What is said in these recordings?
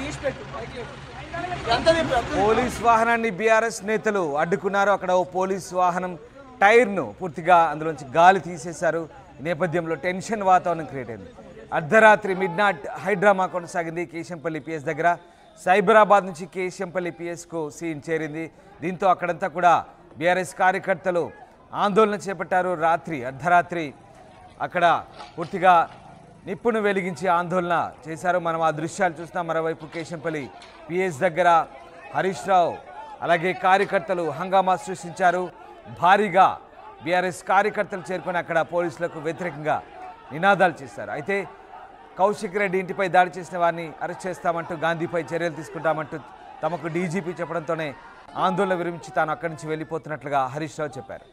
Police వాహనాన్ని BRS నేతలు అడ్డుకున్నారు అక్కడ ఓ పోలీస్ వాహనం టైర్ను పూర్తిగా అందులోంచి గాలి తీసేశారు ఈ నేపథ్యంలో టెన్షన్ వాతావరణం క్రియేట్ అయింది అర్ధరాత్రి మిడ్ నైట్ హైడ్రామా కొనసాగింది కేశంపల్లి పిఎస్ దగ్గర సైబరాబాద్ నుంచి కేశంపల్లి పిఎస్కు సీన్ చేరింది దీంతో అక్కడంతా కూడా బీఆర్ఎస్ కార్యకర్తలు ఆందోళన చేపట్టారు రాత్రి అర్ధరాత్రి అక్కడ పూర్తిగా నిప్పును వెలిగించి ఆందోళన చేశారు మనం ఆ దృశ్యాలు చూస్తున్నాం మరోవైపు కేశంపల్లి పిఎస్ దగ్గర హరీష్ రావు అలాగే కార్యకర్తలు హంగామా సృష్టించారు భారీగా బీఆర్ఎస్ కార్యకర్తలు చేరుకొని అక్కడ పోలీసులకు వ్యతిరేకంగా నినాదాలు చేశారు అయితే కౌశిక్ రెడ్డి ఇంటిపై దాడి చేసిన వారిని అరెస్ట్ చేస్తామంటూ గాంధీపై చర్యలు తీసుకుంటామంటూ తమకు డీజీపీ చెప్పడంతోనే ఆందోళన విరమించి తాను అక్కడి నుంచి వెళ్ళిపోతున్నట్లుగా హరీష్ రావు చెప్పారు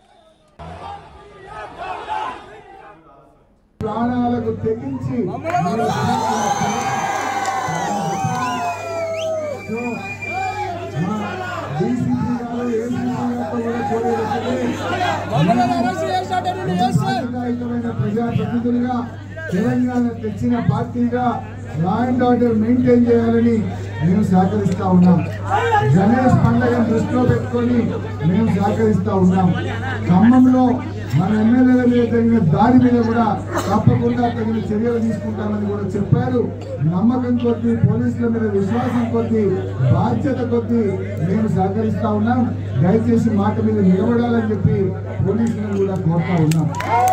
ప్రాణాలకు తెగించి సో, మా DCP గారు, ACP గారితో కూడా కోరేది ఒకటే. సాంప్రదాయికమైన ప్రజాప్రతినిధులుగా తెలంగాణ తెచ్చిన పార్టీగా లా అండ్ ఆర్డర్ మెయింటైన్ చేయాలని మేము సహకరిస్తా ఉన్నాం గణేష్ పండుగను దృష్టిలో పెట్టుకొని మేము సహకరిస్తా ఉన్నాం ఖమ్మంలో మన ఎమ్మెల్యేల మీద జరిగిన దాడి మీద కూడా తప్పకుండా తగిన చర్యలు తీసుకుంటామని కూడా చెప్పారు నమ్మకం కొద్దీ పోలీసుల మీద విశ్వాసం కొద్దీ బాధ్యత కొద్దీ మేము సహకరిస్తా ఉన్నాం దయచేసి మాట మీద నిలబడాలని చెప్పి పోలీసులను కూడా కోరుతా ఉన్నాం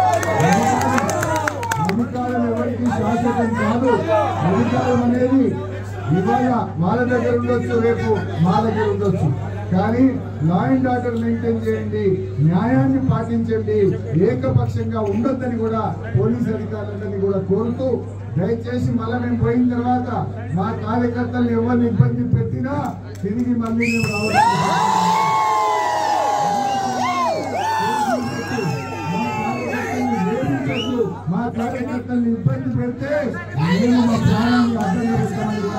అధికారం ఎవరికి శాశ్వతం కాదు అధికారం అనేది ఇవాళ వాళ్ళ దగ్గర ఉండొచ్చు రేపు మా దగ్గర ఉండొచ్చు కానీ లా అండ్ ఆర్డర్ మెయింటైన్ చేయండి న్యాయాన్ని పాటించండి ఏకపక్షంగా ఉండొద్దని కూడా పోలీస్ అధికారులందరినీ కూడా కోరుతూ దయచేసి మళ్ళీ మేము పోయిన తర్వాత మా కార్యకర్తలు ఎవరిని ఇబ్బంది పెట్టినా తిరిగి మళ్ళీ మేము రావాలి మా కార్యకర్తల్ని ఇబ్బంది పెడితే మేము మా ప్రాణాన్ని అర్థం చేస్తామని కూడా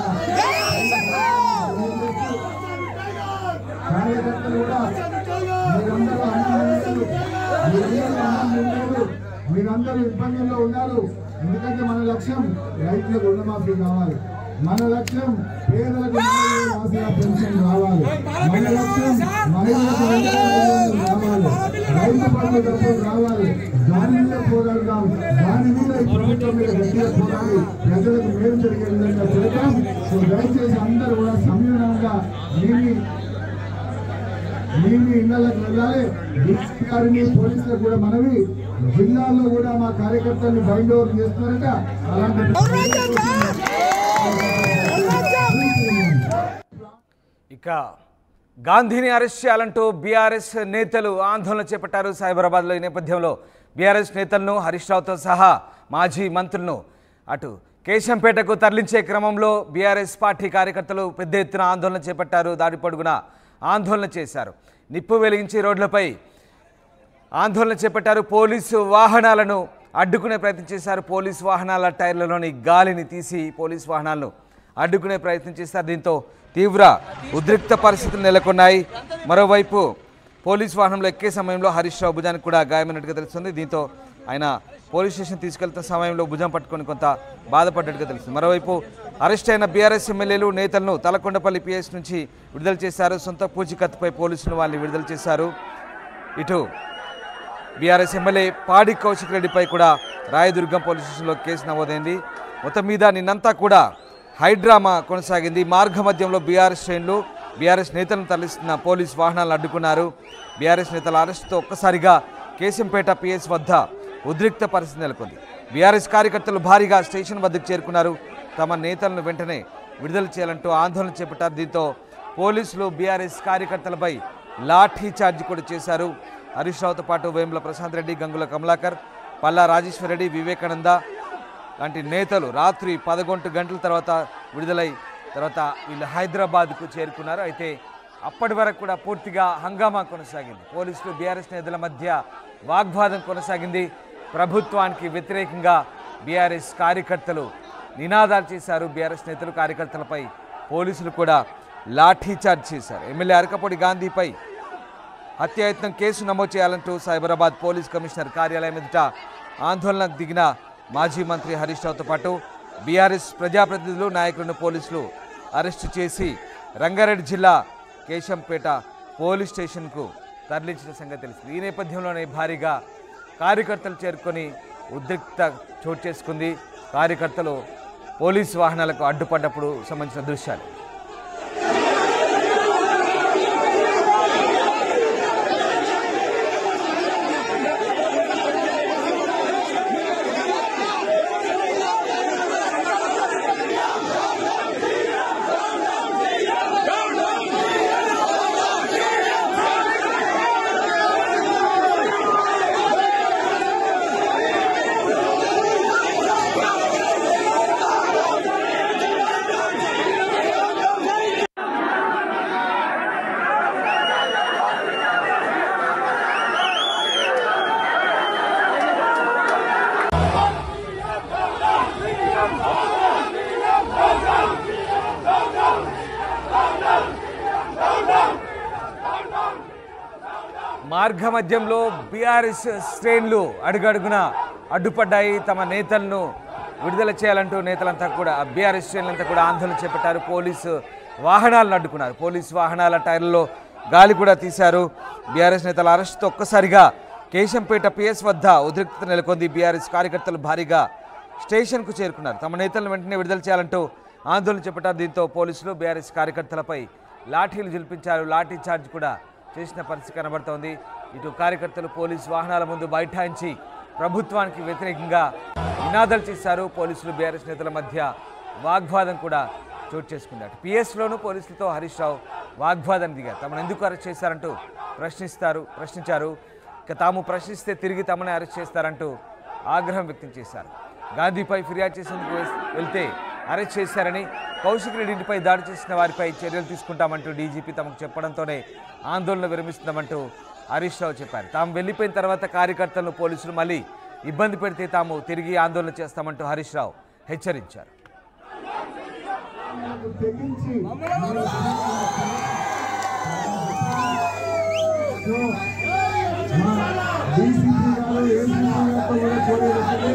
కార్యకర్తలు కూడా మీరందరూ అన్నం మీరందరూ అన్నం తినలేదు. మీరందరూ ఇబ్బందుల్లో ఉన్నారు ఎందుకంటే మన లక్ష్యం రైతులకు రుణమాఫీ కావాలి మన లక్ష్యం పేదలకు నాలుగు మాసాల పెన్షన్ రావాలి మన లక్ష్యం మహిళలకు రెండు వేల ఐదు వందలు రావాలి రైతు బంధు డబ్బులు రావాలి దాని మీద పోరాడదాం దాని మీద ఈ ప్రభుత్వం మీద గట్టిగా పోరాడి ప్రజలకు మేలు జరిగే విధంగా చేద్దాం సో దయచేసి అందరూ కూడా సంయమనంగా మీ మీ మీ ఇళ్లకు వెళ్ళాలి డీసీ గారిని పోలీసులకు కూడా మనవి జిల్లాల్లో కూడా మా కార్యకర్తల్ని బైండ్ ఓవర్ చేస్తున్నారట అలాంటి ఇక గాంధీని అరెస్ట్ చేయాలంటూ బీఆర్ఎస్ నేతలు ఆందోళన చేపట్టారు సైబరాబాద్లో ఈ నేపథ్యంలో బీఆర్ఎస్ నేతలను హరీష్ రావుతో సహా మాజీ మంత్రులను అటు కేశంపేటకు తరలించే క్రమంలో బీఆర్ఎస్ పార్టీ కార్యకర్తలు పెద్ద ఎత్తున ఆందోళన చేపట్టారు దాడి పొడుగున ఆందోళన చేశారు నిప్పు వెలిగించి రోడ్లపై ఆందోళన చేపట్టారు పోలీసు వాహనాలను అడ్డుకునే ప్రయత్నం చేశారు పోలీసు వాహనాల టైర్లలోని గాలిని తీసి పోలీసు వాహనాలను అడ్డుకునే ప్రయత్నం చేశారు దీంతో తీవ్ర ఉద్రిక్త పరిస్థితులు నెలకొన్నాయి మరోవైపు పోలీసు వాహనంలో ఎక్కే సమయంలో హరీష్ రావు భుజానికి కూడా గాయమైనట్టుగా తెలుస్తుంది దీంతో ఆయన పోలీస్ స్టేషన్ తీసుకెళ్తున్న సమయంలో భుజం పట్టుకొని కొంత బాధపడ్డట్టుగా తెలుస్తుంది మరోవైపు అరెస్ట్ అయిన బీఆర్ఎస్ ఎమ్మెల్యేలు నేతలను తలకొండపల్లి పిఎస్ నుంచి విడుదల చేశారు సొంత పూచికత్తుపై పోలీసులు వాళ్ళని విడుదల చేశారు ఇటు బీఆర్ఎస్ ఎమ్మెల్యే పాడి కౌశిక్ రెడ్డిపై కూడా రాయదుర్గం పోలీస్ స్టేషన్లో కేసు నమోదైంది మొత్తం మీద నిన్నంతా కూడా హైడ్రామా కొనసాగింది మార్గ మధ్యంలో బీఆర్ఎస్ శ్రేణులు బీఆర్ఎస్ నేతలను తరలిస్తున్న పోలీస్ వాహనాలను అడ్డుకున్నారు బీఆర్ఎస్ నేతల అరెస్టుతో ఒక్కసారిగా కేశంపేట పిఎస్ వద్ద ఉద్రిక్త పరిస్థితి నెలకొంది బీఆర్ఎస్ కార్యకర్తలు భారీగా స్టేషన్ వద్దకు చేరుకున్నారు తమ నేతలను వెంటనే విడుదల చేయాలంటూ ఆందోళన చేపట్టారు దీంతో పోలీసులు బీఆర్ఎస్ కార్యకర్తలపై లాఠీ చార్జ్ కూడా చేశారు హరీష్ రావుతో పాటు వేముల ప్రశాంత్ రెడ్డి గంగుల కమలాకర్ పల్లా రాజేశ్వర రెడ్డి వివేకానంద లాంటి నేతలు రాత్రి పదకొండు గంటల తర్వాత విడుదలై తర్వాత వీళ్ళు హైదరాబాద్కు చేరుకున్నారు అయితే అప్పటి వరకు కూడా పూర్తిగా హంగామా కొనసాగింది పోలీసులు బీఆర్ఎస్ నేతల మధ్య వాగ్వాదం కొనసాగింది ప్రభుత్వానికి వ్యతిరేకంగా బీఆర్ఎస్ కార్యకర్తలు నినాదాలు చేశారు బీఆర్ఎస్ నేతలు కార్యకర్తలపై పోలీసులు కూడా లాఠీ చార్జ్ చేశారు ఎమ్మెల్యే అరకపొడి గాంధీపై హత్యాయత్నం కేసు నమోదు చేయాలంటూ సైబరాబాద్ పోలీస్ కమిషనర్ కార్యాలయం ఎదుట ఆందోళనకు దిగిన మాజీ మంత్రి హరీష్ రావుతో పాటు బీఆర్ఎస్ ప్రజాప్రతినిధులు నాయకులను పోలీసులు అరెస్టు చేసి రంగారెడ్డి జిల్లా కేశంపేట పోలీస్ స్టేషన్కు తరలించిన సంగతి తెలిసింది ఈ నేపథ్యంలోనే భారీగా కార్యకర్తలు చేరుకొని ఉద్రిక్త చోటు చేసుకుంది కార్యకర్తలు పోలీసు వాహనాలకు అడ్డుపడ్డప్పుడు సంబంధించిన దృశ్యాలు మార్గ మధ్యంలో బీఆర్ఎస్ శ్రేణులు అడుగడుగున అడ్డుపడ్డాయి తమ నేతలను విడుదల చేయాలంటూ నేతలంతా కూడా బీఆర్ఎస్ శ్రేణులంతా కూడా ఆందోళన చేపట్టారు పోలీసు వాహనాలను అడ్డుకున్నారు పోలీసు వాహనాల టైర్లలో గాలి కూడా తీశారు బీఆర్ఎస్ నేతల అరెస్టుతో ఒక్కసారిగా కేశంపేట పిఎస్ వద్ద ఉద్రిక్తత నెలకొంది బీఆర్ఎస్ కార్యకర్తలు భారీగా స్టేషన్కు చేరుకున్నారు తమ నేతలను వెంటనే విడుదల చేయాలంటూ ఆందోళన చేపట్టారు దీంతో పోలీసులు బీఆర్ఎస్ కార్యకర్తలపై లాఠీలు జల్పించారు లాఠీ చార్జ్ కూడా చేసిన పరిస్థితి కనబడుతోంది ఇటు కార్యకర్తలు పోలీసు వాహనాల ముందు బైఠాయించి ప్రభుత్వానికి వ్యతిరేకంగా నినాదాలు చేశారు పోలీసులు బీఆర్ఎస్ నేతల మధ్య వాగ్వాదం కూడా చోటు చేసుకుంది అటు పిఎస్లోనూ పోలీసులతో హరీష్ రావు వాగ్వాదం దిగారు తమను ఎందుకు అరెస్ట్ చేశారంటూ ప్రశ్నిస్తారు ప్రశ్నించారు ఇక తాము ప్రశ్నిస్తే తిరిగి తమనే అరెస్ట్ చేస్తారంటూ ఆగ్రహం వ్యక్తం చేశారు గాంధీపై ఫిర్యాదు చేసేందుకు వెస్- వెళ్తే అరెస్ట్ చేశారని కౌశిక్ రెడ్డి ఇంటిపై దాడి చేసిన వారిపై చర్యలు తీసుకుంటామంటూ డీజీపీ తమకు చెప్పడంతోనే ఆందోళన విరమిస్తున్నామంటూ హరీష్ రావు చెప్పారు తాము వెళ్ళిపోయిన తర్వాత కార్యకర్తలను పోలీసులు మళ్ళీ ఇబ్బంది పెడితే తాము తిరిగి ఆందోళన చేస్తామంటూ హరీష్ రావు హెచ్చరించారు తెగించి సో, మా DCP గారు, ACP గారితో కూడా కోరేది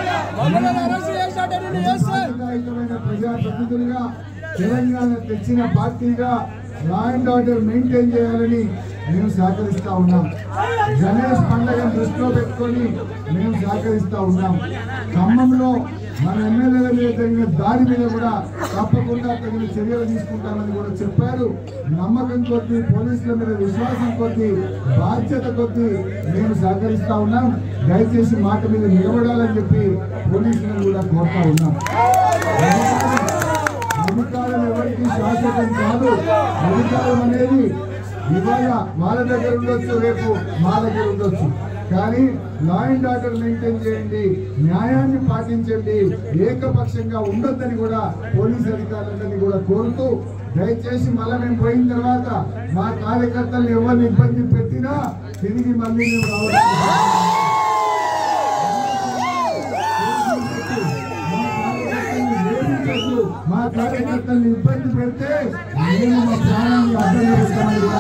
సాంప్రదాయకమైన ప్రజాప్రతినిధులుగా తెలంగాణ తెచ్చిన పార్టీగా లా అండ్ ఆర్డర్ మెయింటైన్ చేయాలని మేము సహకరిస్తా ఉన్నాం గణేష్ పండుగను దృష్టిలో పెట్టుకొని మేము సహకరిస్తా ఉన్నాం ఖమ్మంలో మన ఎమ్మెల్యేల మీద జరిగిన దాడి మీద కూడా తప్పకుండా తగిన చర్యలు తీసుకుంటామని కూడా చెప్పారు నమ్మకం కొద్దీ పోలీసుల మీద విశ్వాసం కొద్దీ బాధ్యత కొద్దీ మేము సహకరిస్తా ఉన్నాం దయచేసి మాట మీద నిలబడాలని చెప్పి పోలీసులను కూడా కోరుతా ఉన్నాం అధికారం ఎవరికి శాశ్వతం కాదు అధికారం అనేది ఇవాళ వాళ్ళ దగ్గర ఉండొచ్చు రేపు మా దగ్గర ఉండొచ్చు కానీ లా అండ్ ఆర్డర్ మెయింటైన్ చేయండి న్యాయాన్ని పాటించండి ఏకపక్షంగా ఉండొద్దని కూడా పోలీస్ అధికారులందరినీ కూడా కోరుతూ దయచేసి మళ్ళీ మేము పోయిన తర్వాత మా కార్యకర్తలు ఎవరిని ఇబ్బంది పెట్టినా తిరిగి మళ్ళీ మేము రావాలి మా కార్యకర్తలను ఇబ్బంది పెడితే మేము మా ప్రాణాన్ని అడ్డం పెడతామని కూడా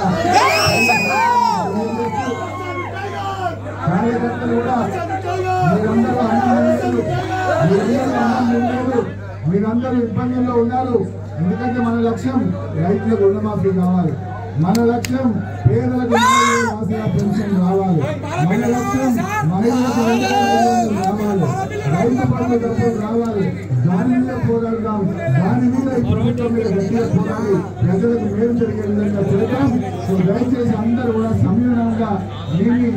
కార్యకర్తలు కూడా మీరందరూ అన్నం మీరందరూ అన్నం తినలేదు. మీరందరూ ఇబ్బందుల్లో ఉన్నారు ఎందుకంటే మన లక్ష్యం రైతులకు రుణమాఫీ కావాలి మన లక్ష్యం పేదలకు నాలుగు మాసాల పెన్షన్ రావాలి మన లక్ష్యం మహిళలకు రెండు వేల ఐదు వందలు రావాలి రైతు బంధు డబ్బులు రావాలి దాని మీద పోరాడదాం దాని మీద ఈ ప్రభుత్వం మీద గట్టిగా పోరాడి ప్రజలకు మేలు జరిగే విధంగా చేద్దాం సో దయచేసి అందరూ కూడా సంయమనంగా మీ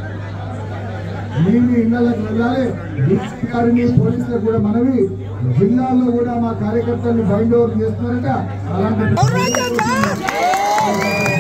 మీ మీ ఇళ్లకు వెళ్ళాలి డీసీ గారిని పోలీసులకు కూడా మనవి జిల్లాల్లో కూడా మా కార్యకర్తల్ని బైండ్ ఓవర్ చేస్తున్నారట అలాంటి